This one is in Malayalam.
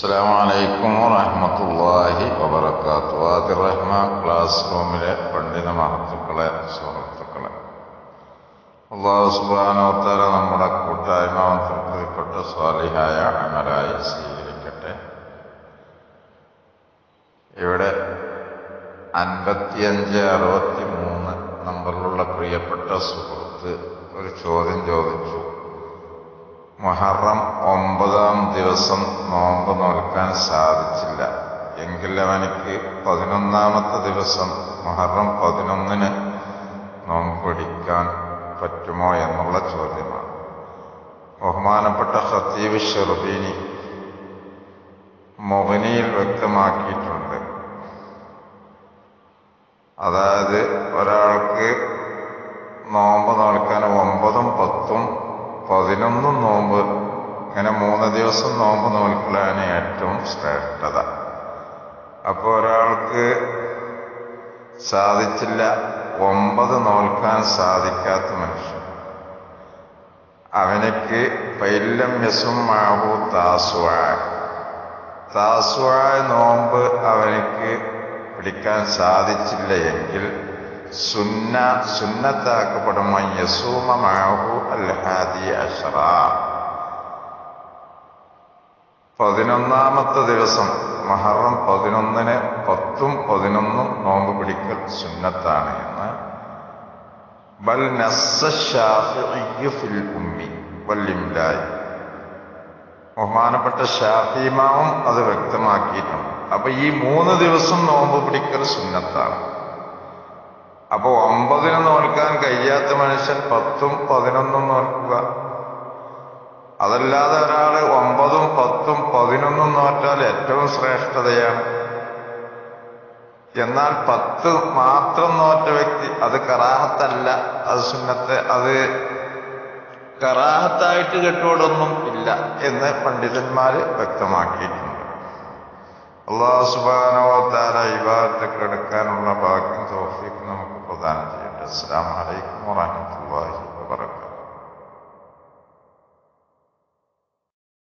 അസ്സാം വലൈക്കും വറഹമത്തല്ലാഹി വബർക്കാത്തു ആദിർ റഹ്മാൻ ക്ലാസ് റൂമിലെ പണ്ഡിത മഹത്തുക്കളെ സുഹൃത്തുക്കളെ അള്ളാഹു സുബാനോത്തര നമ്മുടെ കൂട്ടായ്മ തൃപ്തിപ്പെട്ട സ്വാലിഹായ അമലായി സ്വീകരിക്കട്ടെ ഇവിടെ അൻപത്തിയഞ്ച് അറുപത്തി മൂന്ന് നമ്പറിലുള്ള പ്രിയപ്പെട്ട സുഹൃത്ത് ഒരു ചോദ്യം ചോദിച്ചു മുഹറം ഒമ്പതാം ദിവസം നോമ്പ് നോൽക്കാൻ സാധിച്ചില്ല എങ്കിൽ അവനിക്ക് പതിനൊന്നാമത്തെ ദിവസം മുഹറം പതിനൊന്നിന് നോമ്പ് പിടിക്കാൻ പറ്റുമോ എന്നുള്ള ചോദ്യമാണ് ബഹുമാനപ്പെട്ട ഖത്തീബ് ഷെർബീനി മൊഹനിയിൽ വ്യക്തമാക്കിയിട്ടുണ്ട് അതായത് ഒരാൾക്ക് നോമ്പ് നോൽക്കാൻ ഒമ്പതും പത്തും പതിനൊന്നും നോമ്പ് ഇങ്ങനെ മൂന്ന് ദിവസം നോമ്പ് നോൽക്കലാണ് ഏറ്റവും ശ്രേഷ്ഠത അപ്പോൾ ഒരാൾക്ക് സാധിച്ചില്ല ഒമ്പത് നോൽക്കാൻ സാധിക്കാത്ത മനുഷ്യൻ അവനക്ക് പൈലം യസും മാവു താസുവായ താസുവായ നോമ്പ് അവനക്ക് പിടിക്കാൻ സാധിച്ചില്ല എങ്കിൽ സുന്ന സുന്നത്താക്കപ്പെടും യസൂമ മാഹു അൽ ഹാദി അഷറ പതിനൊന്നാമത്തെ ദിവസം മഹറം പതിനൊന്നിന് പത്തും പതിനൊന്നും നോമ്പ് പിടിക്കൽ സുന്നത്താണ് എന്ന് ബൽ ഫിൽ ഉമ്മി വല്ലിംലായി ബഹുമാനപ്പെട്ട ഷാഫിമാവും അത് വ്യക്തമാക്കിയിട്ടുണ്ട് അപ്പൊ ഈ മൂന്ന് ദിവസം നോമ്പ് പിടിക്കൽ സുന്നത്താണ് അപ്പൊ ഒമ്പതിന് നോൽക്കാൻ കഴിയാത്ത മനുഷ്യൻ പത്തും പതിനൊന്നും നോൽക്കുക അതല്ലാതെ ഒരാൾ ഒമ്പതും പത്തും പതിനൊന്നും നോറ്റാൽ ഏറ്റവും ശ്രേഷ്ഠതയാണ് എന്നാൽ പത്ത് മാത്രം നോറ്റ വ്യക്തി അത് കറാഹത്തല്ല അത് സുന്നത്തെ അത് കറാഹത്തായിട്ട് കെട്ടുകൊടൊന്നും ഇല്ല എന്ന് പണ്ഡിതന്മാര് വ്യക്തമാക്കിയിട്ടുണ്ട് അള്ളാഹു സുബാനോത്താര ഇബാദത്തൊക്കെ എടുക്കാനുള്ള ഭാഗ്യം തോഫിക്ക് നമുക്ക് പ്രദാനം ചെയ്യട്ടെ അസ്സാം വലൈക്കും വാഹമത്തല്ലാഹി വാബർക്കാത്തു